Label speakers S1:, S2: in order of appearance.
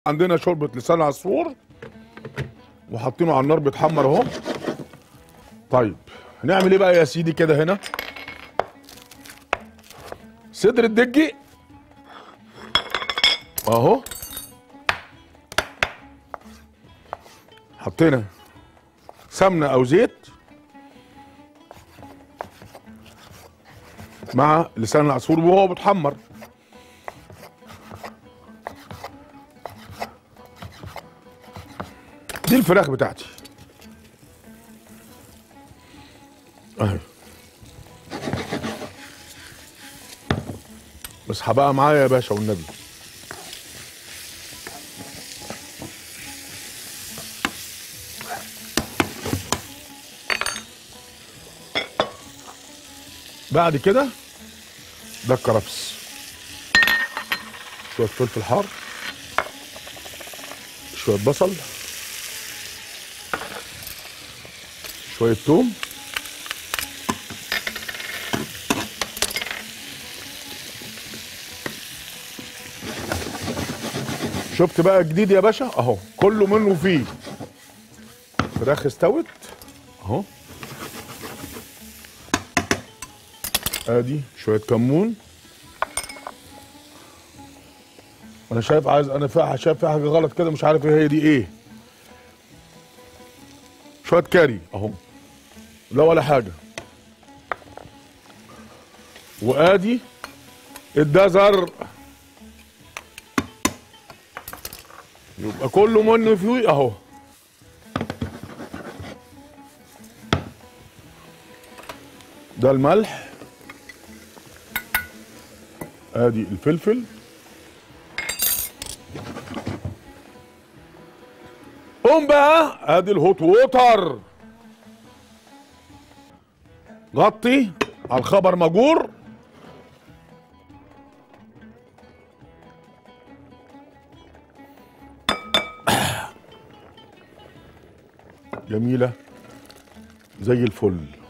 S1: عندنا شوربه لسان عصفور وحاطينه على النار بيتحمر اهو طيب هنعمل ايه بقى يا سيدي كده هنا صدر الدجي اهو حطينا سمنه او زيت مع لسان العصفور وهو بيتحمر دي الفراخ بتاعتي اهي بس بقى معايا يا باشا والنبي بعد كده ده الكرفس شويه فلفل حار شويه بصل شويه توم شفت بقى جديد يا باشا اهو كله منه فيه فراخ استوت اهو ادي شويه كمون انا شايف عايز انا فيها شايف فيها حاجه غلط كده مش عارف ايه هي دي ايه شويه كاري اهو لا ولا حاجه وادي الدزر يبقى كله منه فيه اهو ده الملح ادي الفلفل قوم بقى ادي الهوت ووتر غطي على الخبر مجور جميله زي الفل